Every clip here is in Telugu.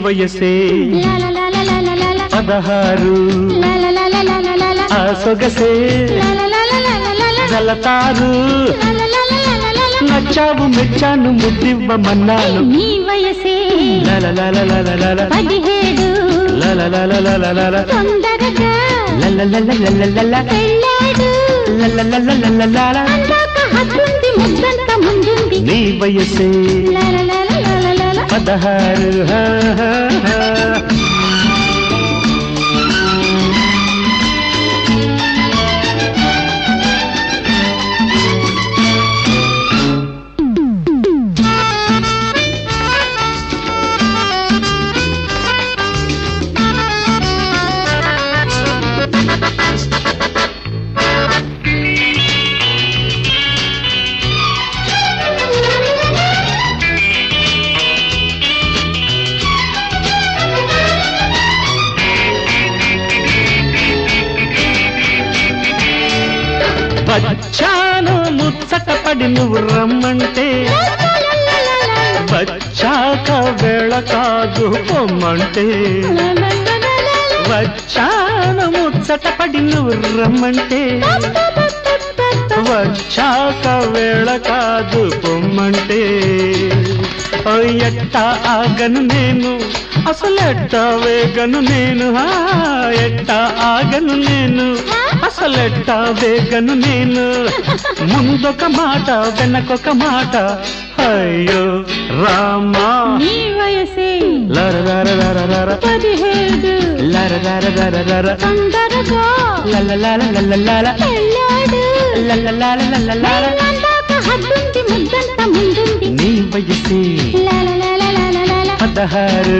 వయసే లాలలాలలాలలాల. పదహారు లాలలాలలాలలాల. ఆ సొగసే లాలలాలలాలలాల. జలతారు లాలలాలలాలలాల. నచ్చావు మెచ్చాను ముద్దివ్వమన్నాను నీ వయసే లలలలలలలల. పదిహేడు లలలలలలలల. తొందరగా లలలలలలలల. పెళ్ళాడు లలలలలలలల. అందాక హద్దుంది ముద్దంత ముందుంది నీ వయసే లాలలాలలాలలాల. పదహారు హా, హా, హా. వచ్చాను ముచ్చట పడి నువ్వు రమ్మంటే వచ్చాక వేళ కాదు పొమ్మంటే వచ్చాను ముచ్చట పడి నువ్వు రమ్మంటే వచ్చాక వేళ కాదు పొమ్మంటే ఓ ఎట్ట ఆగను నేను అసలు ఎట్ట వేగను నేను ఆ, ఎట్ట ఆగను నేను అసలు ఎట్ట వేగను నేను ముందొక మాట వెనకొక మాట అయ్యో రామా నీ వయసే లర లర లర లర పదిహేడు లర లర లర లర తొందరగా లల లల లల లల పెళ్ళాడు లల లల లల లల అందాక హద్దుంది ముద్దంత ముందుంది నీ వయసే లాలలాలలాలలాల. పదహారు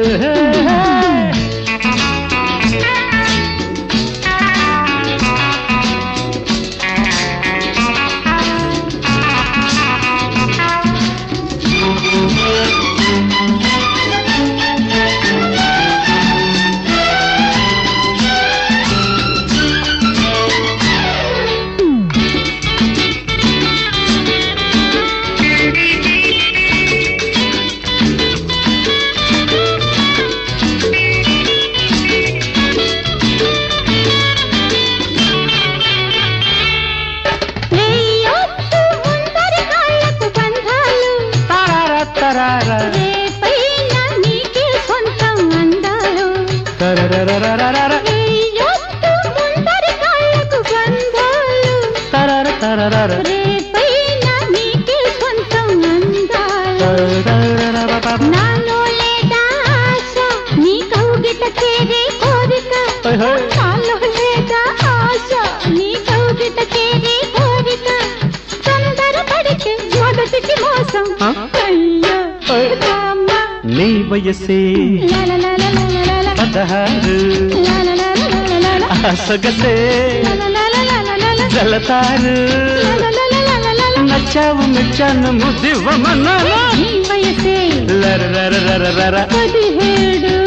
రేయొద్దు ముందరి కాళ్ళకు బంధాలు. తరార తరార రేపైనా నీకే సొంతం అందాలు. తరరరరరరర రేయొద్దు ముందరి కాళ్ళకు బంధాలు. తరర తరరర రేపైనా నీకే సొంతం అందాలు. తరరరరరర. నాలో లేదా ఆశ, నీ కౌగిట చేరే కోరిక. హై హై. నాలో లేదా ఆశ, నీ కౌగిట చేరే కోరిక. తొందరపడితే మొదటికి మోసం. ఆ? అయ్యో, హై. రామ. నీ వయసే లాలలాలలాలలాల. పదహారు లాలలాలలాలలాల. ఆ సొగసే లాలలాలలాలలాల. జలతారు లాలలాలలాలలాల. నచ్చావు మెచ్చాను ముద్దివ్వమన్నాను నీ వయసే లరరరరరర పదిహేడు